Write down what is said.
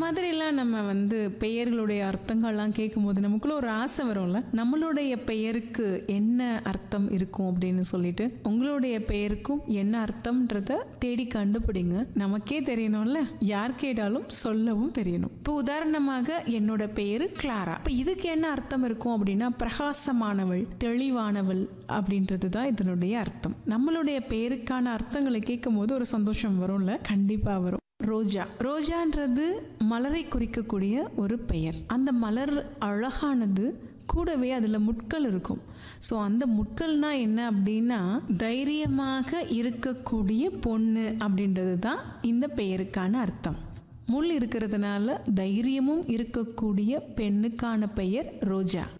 மாதிரிலாம் நம்ம வந்து பெயர்களுடைய அர்த்தங்கள்லாம் கேட்கும்போது நமக்குள்ள ஒரு ஆசை வரும்ல நம்மளுடைய பெயருக்கு என்ன அர்த்தம் இருக்கும் அப்படின்னு சொல்லிட்டு உங்களுடைய பெயருக்கும் என்ன அர்த்தம்ன்றத தேடி கண்டுபிடிங்க நமக்கே தெரியணும்ல யார் கேட்டாலும் சொல்லவும் தெரியணும் இப்போ உதாரணமாக என்னோட பெயரு கிளாரா இப்போ இதுக்கு என்ன அர்த்தம் இருக்கும் அப்படின்னா பிரகாசமானவள் தெளிவானவள் அப்படின்றது தான் இதனுடைய அர்த்தம் நம்மளுடைய பெயருக்கான அர்த்தங்களை கேட்கும் போது ஒரு சந்தோஷம் வரும்ல கண்டிப்பா வரும் ரோஜா ரோஜான்றது மலரை குறிக்கக்கூடிய ஒரு பெயர் அந்த மலர் அழகானது கூடவே அதில் முட்கள் இருக்கும் ஸோ அந்த முட்கள்னா என்ன அப்படின்னா தைரியமாக இருக்கக்கூடிய பொண்ணு அப்படின்றது தான் இந்த பெயருக்கான அர்த்தம் முள் இருக்கிறதுனால தைரியமும் இருக்கக்கூடிய பெண்ணுக்கான பெயர் ரோஜா